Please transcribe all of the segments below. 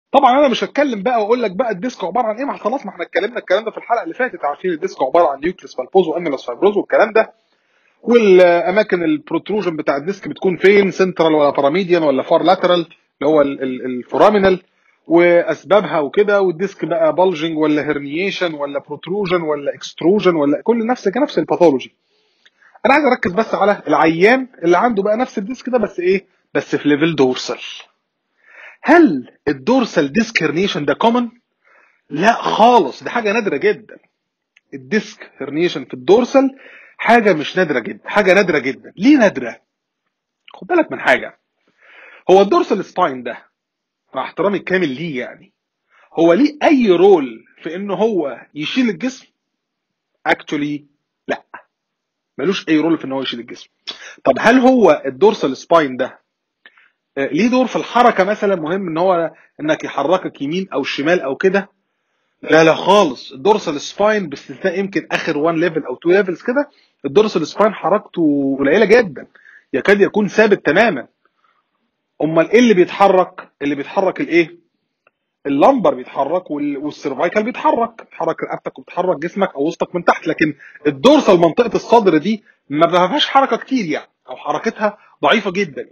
طبعا انا مش هتكلم بقى واقول لك بقى الديسك عباره عن ايه ما خلاص ما احنا اتكلمنا الكلام ده في الحلقه اللي فاتت عارفين الديسك عباره عن نيوكليس فالبوز وانيلوس فايبروز والكلام ده والاماكن البروتروجن بتاع الديسك بتكون فين سنترال ولا باراميديان ولا فار لاترال اللي هو الفورامينال واسبابها وكده والديسك بقى بلجنج ولا هرنيشن ولا بروتروجن ولا اكستروجن ولا كل نفس نفس الباثولوجي انا عايز اركز بس على العيان اللي عنده بقى نفس الديسك ده بس ايه بس في ليفل دورسال هل الدورسال ديسك هرنيشن ده كومن لا خالص دي حاجه نادره جدا الديسك هرنيشن في الدورسال حاجه مش نادره جدا حاجه نادره جدا ليه نادره خد بالك من حاجه هو الدورسال سباين ده مع احترامي الكامل ليه يعني هو ليه اي رول في ان هو يشيل الجسم اكشولي لا ملوش اي رول في ان هو يشيل الجسم طب هل هو الدورسال سباين ده ليه دور في الحركه مثلا مهم ان هو انك يحركك يمين او شمال او كده لا لا خالص الدورسال سباين باستثناء يمكن اخر 1 ليفل او 2 ليفلز كده الدورسال سباين حركته قليله جدا يكاد يكون ثابت تماما امال ايه اللي بيتحرك اللي بيتحرك الايه اللمبر بيتحرك والسيرفايكال بيتحرك بيتحرك رقبتك وبيتحرك جسمك او وسطك من تحت لكن الدورسال منطقه الصدر دي ما فيهاش حركه كتير يعني او حركتها ضعيفه جدا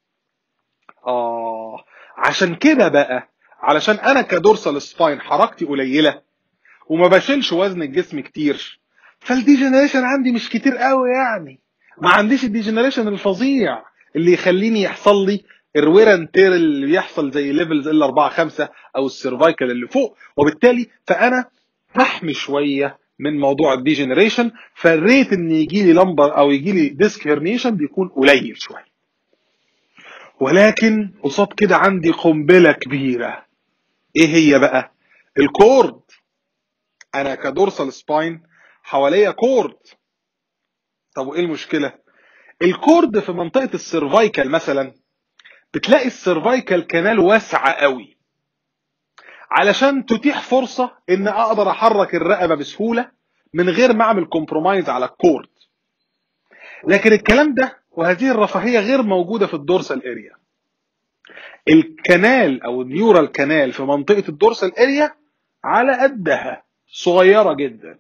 اه عشان كده بقى علشان انا كدورسال سباين حركتي قليله وما بشيلش وزن الجسم كتير فالديجنريشن عندي مش كتير قوي يعني ما عنديش الديجنريشن الفظيع اللي يخليني يحصل لي الويرنتير اللي بيحصل زي ليفلز ال 4 5 او السيرفايكال اللي فوق وبالتالي فانا محمي شويه من موضوع الديجنريشن فالريت ان يجي لي لمبر او يجي لي ديسك هرنيشن بيكون قليل شويه ولكن قصاد كده عندي قنبله كبيره ايه هي بقى الكورد انا كدورسال سباين حواليا كورد طب وايه المشكله الكورد في منطقه السيرفايكال مثلا بتلاقي السيرفايكال كانال واسعه قوي علشان تتيح فرصه ان اقدر احرك الرقبه بسهوله من غير ما اعمل كومبرومايز على الكورد لكن الكلام ده وهذه الرفاهيه غير موجوده في الدورسال اريا الكنال او النيورال كانال في منطقه الدورسال اريا على قدها صغيره جدا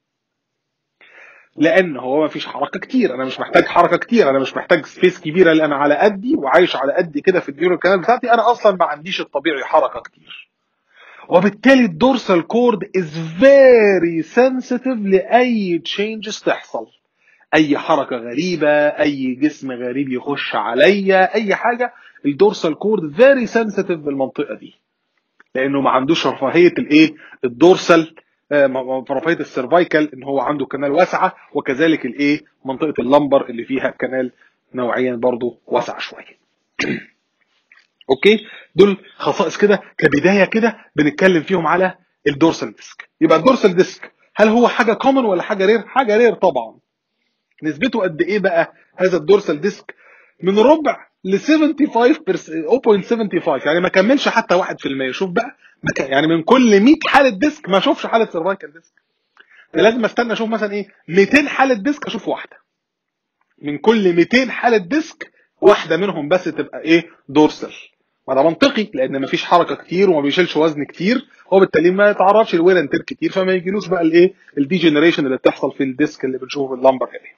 لان هو ما فيش حركه كتير انا مش محتاج حركه كتير انا مش محتاج سبيس كبيره لان انا على قدي وعايش على قدي كده في النيورال كانال بتاعتي انا اصلا ما عنديش الطبيعي حركه كتير وبالتالي الدورسال كورد از فيري سنسيتيف لاي تشينجز تحصل اي حركه غريبه اي جسم غريب يخش عليا اي حاجه الدورسال كورد فيري سنسيتيف بالمنطقه دي لانه ما عندوش رفاهيه الايه الدورسال رفاهيه السيرفايكال ان هو عنده كنال واسعه وكذلك الايه منطقه اللمبر اللي فيها كنال نوعيا برضو واسعه شويه اوكي دول خصائص كده كبدايه كده بنتكلم فيهم على الدورسال ديسك يبقى الدورسال ديسك هل هو حاجه كومن ولا حاجه رير حاجه رير طبعا نسبته قد ايه بقى هذا الدورسال ديسك من ربع ل 75 0.75 يعني ما كملش حتى 1% شوف بقى يعني من كل 100 حاله ديسك ما اشوفش حاله سيرفايكال ديسك لازم استنى اشوف مثلا ايه 200 حاله ديسك اشوف واحده من كل 200 حاله ديسك واحده منهم بس تبقى ايه دورسال ما ده منطقي لان ما فيش حركه كتير وما بيشيلش وزن كتير هو بالتالي ما يتعرضش لوير انتر كتير فما يجيلوش بقى الايه الديجنريشن اللي بتحصل في الديسك اللي بنشوفه في اللمبر هنا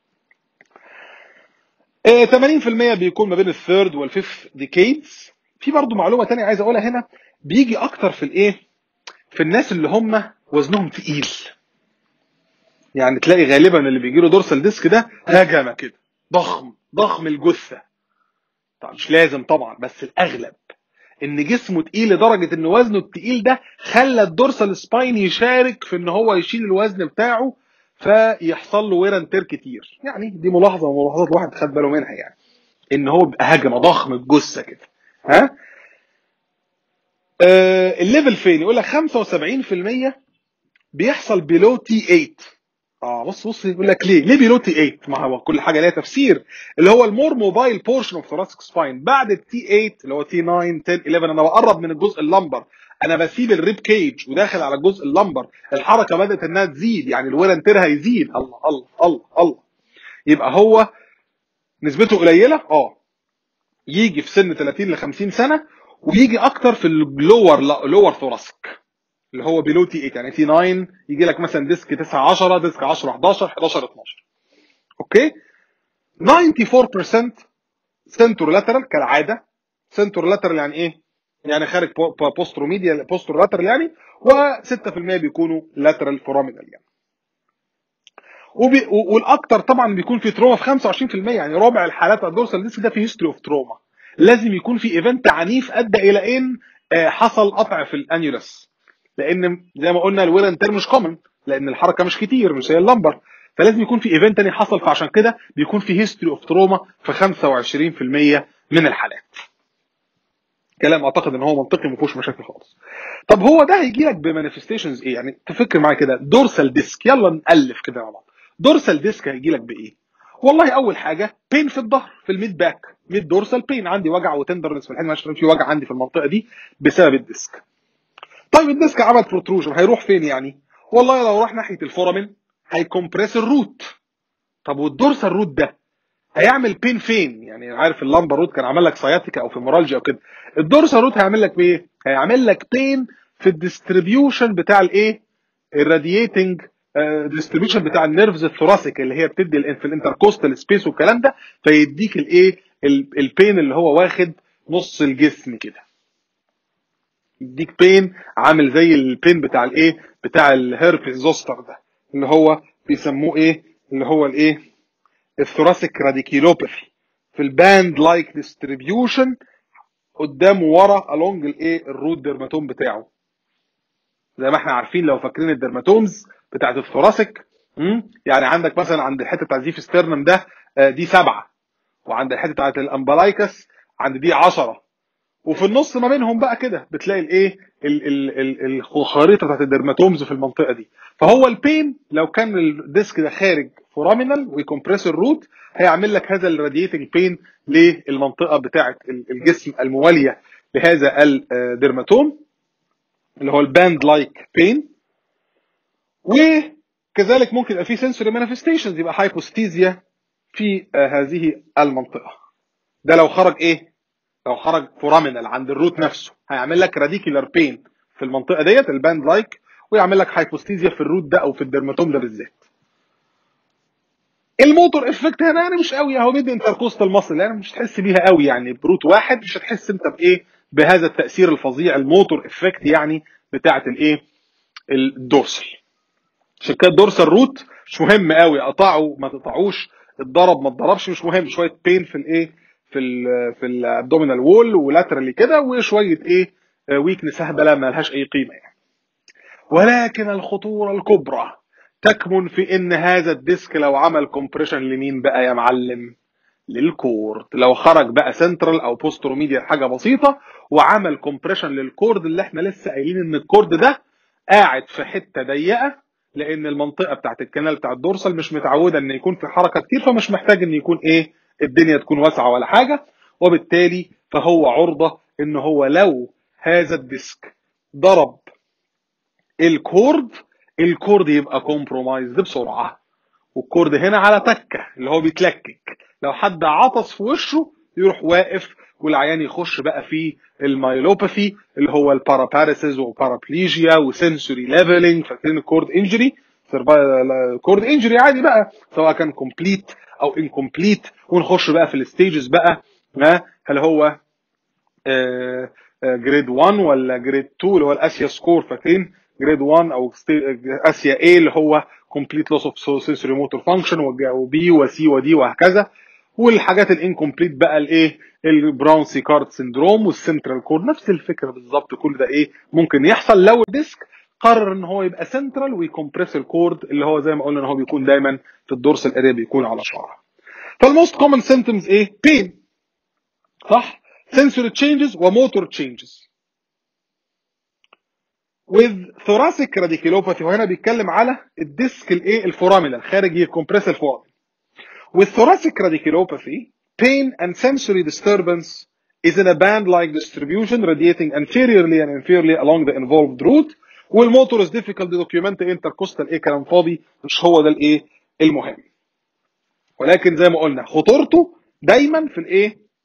آه 80% بيكون ما بين الثيرد والفيفث ديكيدز في برضه معلومه ثانيه عايز اقولها هنا بيجي اكتر في الايه في الناس اللي هم وزنهم تقيل يعني تلاقي غالبا اللي بيجي له دورسال ديسك ده هجمه كده ضخم ضخم الجثه طبعا مش لازم طبعا بس الاغلب ان جسمه تقيل لدرجه ان وزنه التقيل ده خلى الدورسال سباين يشارك في ان هو يشيل الوزن بتاعه فيحصل له ويرن تير كتير يعني دي ملاحظه من ملاحظات الواحد خد باله منها يعني ان هو بيبقى هجمه ضخم الجثه كده ها آه الليفل فين يقول لك 75% بيحصل بيلو تي 8 اه بص بص يقول لك ليه ليه بيلو تي 8 ما هو كل حاجه ليها تفسير اللي هو المور موبايل بورشن اوف ثوراسيك سباين بعد التي 8 اللي هو تي 9 10 11 انا بقرب من الجزء اللمبر انا بسيب الريب كيج وداخل على الجزء اللمبر الحركه بدات انها تزيد يعني الويرنتير هيزيد الله الله الله الله يبقى هو نسبته قليله اه يجي في سن 30 ل 50 سنه ويجي اكتر في اللور لور ثوراسيك اللي هو بيلو تي 8 يعني تي 9 يجي لك مثلا ديسك 9 10 ديسك 10 11 11 12 اوكي 94% سنتور لاترال كالعاده سنتور لاترال يعني ايه؟ يعني خارج بوسترو ميديا بوسترو لاترال يعني و6% بيكونوا لاترال فورامينال يعني وبي والاكثر طبعا بيكون في تروما في 25% يعني ربع الحالات الدورسال ديسك ده في هيستوري اوف تروما لازم يكون في ايفنت عنيف ادى الى ان حصل قطع في الانيولس لان زي ما قلنا الوير تير مش كومن لان الحركه مش كتير مش زي اللمبر فلازم يكون في ايفنت تاني حصل فعشان كده بيكون في هيستوري اوف تروما في 25% من الحالات كلام اعتقد ان هو منطقي ما فيهوش مشاكل خالص طب هو ده هيجي لك بمانيفستيشنز ايه يعني تفكر معايا كده دورسال ديسك يلا نالف كده مع بعض دورسال ديسك هيجي لك بايه والله اول حاجه بين في الظهر في الميد باك ميد دورسال بين عندي وجع وتندرنس في الحين عشان في وجع عندي في المنطقه دي بسبب الديسك طيب الديسك عمل بروتروجن هيروح فين يعني والله لو راح ناحيه الفورامين هيكمبريس الروت طب والدورسال روت ده هيعمل بين فين يعني عارف اللمبر روت كان عمل لك سياتيكا او فيمورالجيا او كده الدورسال روت هيعمل لك بايه هيعمل لك بين في الديستريبيوشن بتاع الايه الرادييتنج ديستريبيوشن بتاع النيرفز الثوراسيك اللي هي بتدي في الانتركوستال سبيس والكلام ده فيديك الايه البين اللي هو واخد نص الجسم كده يديك بين عامل زي البين بتاع الايه بتاع الهيربس زوستر ده اللي هو بيسموه ايه اللي هو الايه الثوراسيك راديكيلوباثي في الباند لايك ديستريبيوشن قدام ورا along الايه الروت ديرماتوم بتاعه زي ما احنا عارفين لو فاكرين الدرماتومز بتاعت الثوراسيك يعني عندك مثلا عند الحته بتاع زيف ستيرنم ده دي سبعه وعند الحته بتاعت الامبلايكس عند دي 10 وفي النص ما بينهم بقى كده بتلاقي الايه الخريطه بتاعت الدرماتومز في المنطقه دي فهو البين لو كان الديسك ده خارج فورامينال ويكمبريس الروت هيعمل لك هذا الراديتنج بين للمنطقه بتاعه الجسم المواليه لهذا الدرماتوم اللي هو الباند لايك بين وكذلك ممكن يبقى في سنسوري مانيفستيشنز يبقى هايبوستيزيا في هذه المنطقه ده لو خرج ايه لو خرج فورامينال عند الروت نفسه هيعمل لك راديكولار بين في المنطقه ديت الباند لايك ويعمل لك هايبوستيزيا في الروت ده او في الدرماتوم ده بالذات الموتور افكت هنا يعني مش قوي اهو بيدي انتركوستال ماسل يعني مش هتحس بيها قوي يعني بروت واحد مش هتحس انت بايه بهذا التاثير الفظيع الموتور افكت يعني بتاعه الايه الدورسال عشان كده الدورسال روت مش مهم قوي قطعه ما تقطعوش اتضرب ما اتضربش مش مهم شويه بين في الايه في ال في الابدومينال وول ولاترالي كده وشويه ايه ويكنس هبله ما لهاش اي قيمه يعني ولكن الخطوره الكبرى تكمن في ان هذا الديسك لو عمل كومبريشن لمين بقى يا معلم للكورد لو خرج بقى سنترال او بوستروميديا حاجه بسيطه وعمل كومبريشن للكورد اللي احنا لسه قايلين ان الكورد ده قاعد في حته ضيقه لان المنطقه بتاعت الكنال بتاع الدورسال مش متعوده ان يكون في حركه كتير فمش محتاج ان يكون ايه الدنيا تكون واسعه ولا حاجه وبالتالي فهو عرضه ان هو لو هذا الديسك ضرب الكورد الكورد يبقى كومبرومايزد بسرعه والكورد هنا على تكه اللي هو بيتلكك لو حد عطس في وشه يروح واقف والعيان يخش بقى في المايلوباثي اللي هو الباراباريسز وبارابليجيا وسنسوري ليفلنج فاكرين الكورد انجري كورد انجري عادي بقى سواء كان كومبليت او انكمبليت ونخش بقى في الستيجز بقى هل هو جريد 1 ولا جريد 2 اللي هو الاسيا سكور فاكرين جريد 1 او اسيا اي اللي هو كومبليت لوس اوف سنسوري موتور فانكشن وبي وسي ودي وهكذا والحاجات الانكمبليت بقى الايه البراون سيكارد سندروم والسنترال كور نفس الفكره بالظبط كل ده ايه ممكن يحصل لو الديسك قرر ان هو يبقى سنترال ويكمبريس الكورد اللي هو زي ما قلنا ان هو بيكون دايما في الدورسال اريا بيكون على شعره فالموست كومن سيمتومز ايه بين صح sensory changes وموتور changes with thoracic radiculopathy وهنا بيتكلم على الديسك الايه الفورامينال خارج الكمبريس الفورامين with thoracic radiculopathy pain and sensory disturbance is in a band-like distribution radiating anteriorly and inferiorly along the involved route والموتور is difficult to document intercostal ايه كلام فاضي مش هو ده الايه المهم ولكن زي ما قلنا خطورته دايما في الايه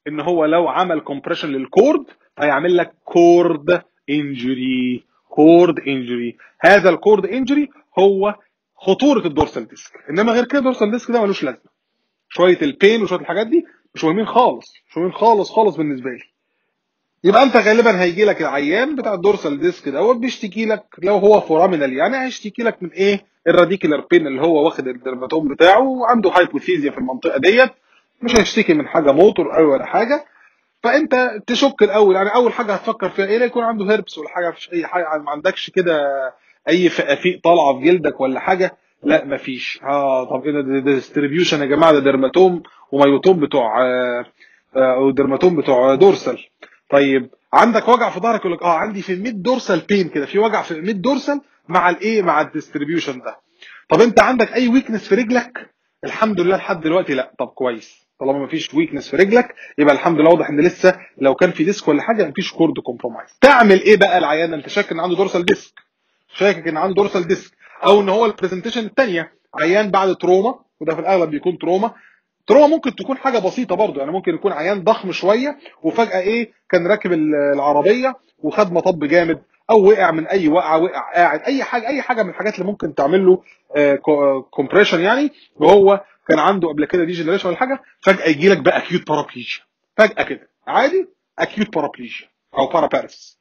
ان هو لو عمل كومبريشن للكورد هيعمل لك كورد انجري كورد انجري هذا الكورد انجري هو خطوره الدورسال ديسك انما غير كده الدورسال ديسك ده ملوش لازمه شويه البين وشويه الحاجات دي مش مهمين خالص مش مهمين خالص خالص بالنسبه لي يبقى انت غالبا هيجي لك العيان بتاع الدورسال ديسك دوت بيشتكي لك لو هو فورامينال يعني هيشتكي لك من ايه الراديكولار بين اللي هو واخد الدرماتوم بتاعه وعنده هايبوثيزيا في المنطقه ديت مش هيشتكي من حاجه موتور قوي ولا حاجه فانت تشك الاول يعني اول حاجه هتفكر فيها ايه لا يكون عنده هيربس ولا حاجه مفيش اي حاجه ما عندكش كده اي فقافيق طالعه في جلدك ولا حاجه لا مفيش اه طب ايه ده ديستريبيوشن يا جماعه ده درماتوم ومايوتوم بتوع آه آه درماتوم بتوع دورسال طيب عندك وجع في ظهرك يقول لك اه عندي في الميد دورسال بين كده في وجع في الميد دورسال مع الايه مع الديستريبيوشن ده طب انت عندك اي ويكنس في رجلك الحمد لله لحد دلوقتي لا طب كويس طالما مفيش ويكنس في رجلك يبقى الحمد لله واضح ان لسه لو كان في ديسك ولا حاجه مفيش كورد كومبرومايز تعمل ايه بقى العيان انت شاكك ان عنده دورسال ديسك شاكك ان عنده دورسال ديسك او ان هو البرزنتيشن الثانيه عيان بعد تروما وده في الاغلب بيكون تروما تروما ممكن تكون حاجه بسيطه برضه يعني ممكن يكون عيان ضخم شويه وفجاه ايه كان راكب العربيه وخد مطب جامد او وقع من اي وقعه وقع قاعد اي حاجه اي حاجه من الحاجات اللي ممكن تعمل له كومبريشن يعني وهو كان عنده قبل كده ديجنريشن ولا حاجه فجاه يجي لك بقى اكيوت بارابليجيا فجاه كده عادي اكيوت بارابليجيا او بارابارس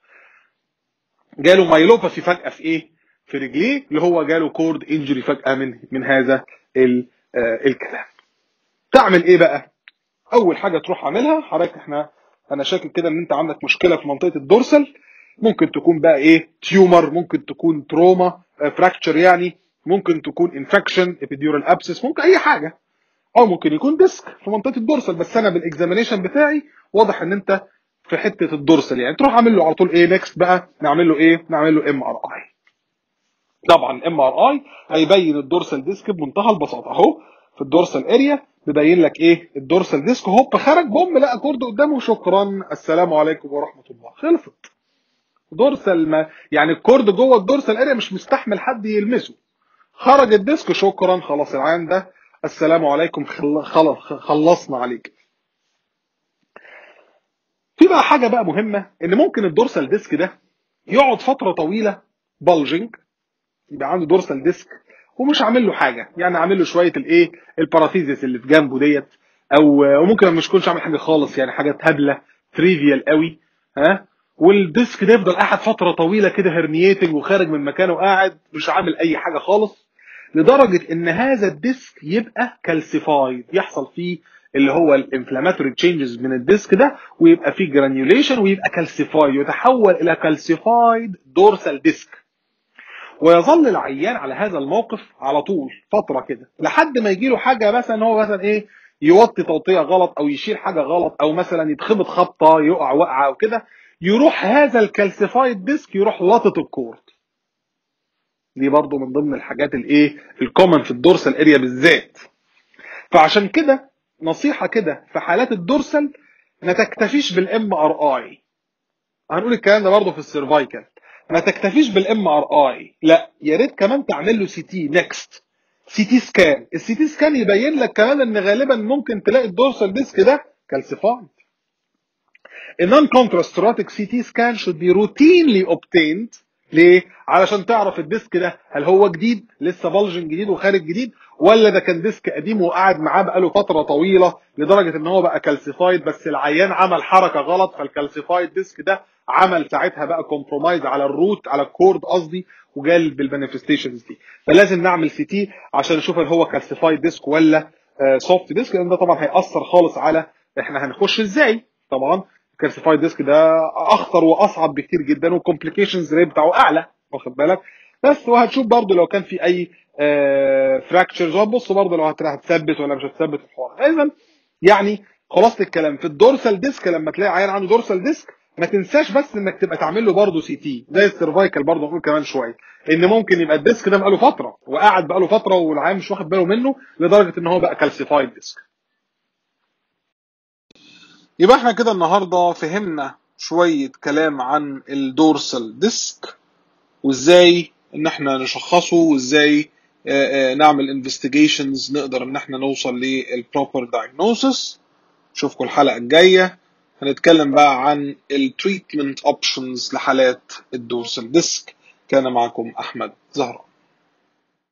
جاله مايلوباثي فجاه في ايه في رجليه اللي هو جاله كورد انجري فجاه من من هذا الكلام تعمل ايه بقى اول حاجه تروح عاملها حضرتك احنا انا شاكك كده ان انت عندك مشكله في منطقه الدورسال ممكن تكون بقى ايه تيومر ممكن تكون تروما فراكتشر يعني ممكن تكون انفكشن ابيديورال ابسس ممكن اي حاجه او ممكن يكون ديسك في منطقه الدورسال بس انا بالاكزامينيشن بتاعي واضح ان انت في حته الدورسال يعني تروح عامل له على طول ايه نكست بقى نعمل له ايه نعمل له ام ار اي طبعا ام ار اي هيبين الدورسال ديسك بمنتهى البساطه اهو في الدورسال اريا بيبين لك ايه الدورسال ديسك هوب خرج بوم لقى كورد قدامه شكرا السلام عليكم ورحمه الله خلصت دورسال ما يعني الكورد جوه الدورسال اريا مش مستحمل حد يلمسه خرج الديسك شكرا خلاص العيان ده السلام عليكم خلص خلصنا عليك في بقى حاجه بقى مهمه ان ممكن الدورسال ديسك ده يقعد فتره طويله بلجنج يبقى عنده دورسال ديسك ومش عامل له حاجه يعني عامل له شويه الايه البارافيزيس اللي في جنبه ديت او وممكن مش يكونش عامل حاجه خالص يعني حاجه هبله تريفيال قوي ها والديسك ده يفضل قاعد فتره طويله كده هرنييتنج وخارج من مكانه قاعد مش عامل اي حاجه خالص لدرجه ان هذا الديسك يبقى كالسيفايد يحصل فيه اللي هو الانفلاماتوري تشينجز من الديسك ده ويبقى فيه جرانيوليشن ويبقى كالسيفايد يتحول الى كالسيفايد دورسال ديسك ويظل العيان على هذا الموقف على طول فتره كده لحد ما يجي له حاجه مثلا هو مثلا ايه يوطي توطيه غلط او يشيل حاجه غلط او مثلا يتخبط خبطه يقع وقعه او كده يروح هذا الكالسيفايد ديسك يروح لطط الكورد دي برضو من ضمن الحاجات الايه الكومن في الدورسال اريا بالذات فعشان كده نصيحه كده في حالات الدورسال ما تكتفيش بالام ار اي هنقول الكلام ده برضو في السيرفايكال ما تكتفيش بالام ار اي لا يا ريت كمان تعمل له سي تي نيكست سي تي سكان السي تي سكان يبين لك كمان ان غالبا ممكن تلاقي الدورسال ديسك ده كالسيفايد A non-contrast thoracic CT scan should be routinely obtained ليه؟ علشان تعرف الديسك ده هل هو جديد لسه بلجن جديد وخارج جديد ولا ده كان ديسك قديم وقعد معاه بقاله فتره طويله لدرجه ان هو بقى كالسيفايد بس العيان عمل حركه غلط فالكالسيفايد ديسك ده عمل ساعتها بقى كومبرومايز على الروت على الكورد قصدي وجال بالمانيفستيشنز دي فلازم نعمل سي تي عشان نشوف هل هو كالسيفايد ديسك ولا سوفت ديسك لان ده طبعا هياثر خالص على احنا هنخش ازاي طبعا الكالسيفايد ديسك ده اخطر واصعب بكتير جدا والكومبليكيشنز ريت بتاعه اعلى واخد بالك بس وهتشوف برضو لو كان في اي فراكتشرز وهتبص برضو لو هتثبت ولا مش هتثبت الحوار اذا يعني خلاصه الكلام في الدورسال ديسك لما تلاقي عيان عنده دورسال ديسك ما تنساش بس انك تبقى تعمل له برضه سي تي زي السيرفايكال برضه نقول كمان شويه ان ممكن يبقى الديسك ده بقاله فتره وقاعد بقاله فتره والعيان مش واخد باله منه لدرجه ان هو بقى كالسيفايد ديسك يبقى احنا كده النهارده فهمنا شويه كلام عن الدورسال ديسك وازاي ان احنا نشخصه وازاي نعمل انفستيجيشنز نقدر ان احنا نوصل للبروبر diagnosis اشوفكم الحلقه الجايه هنتكلم بقى عن التريتمنت اوبشنز لحالات الدورسال ديسك كان معكم احمد زهران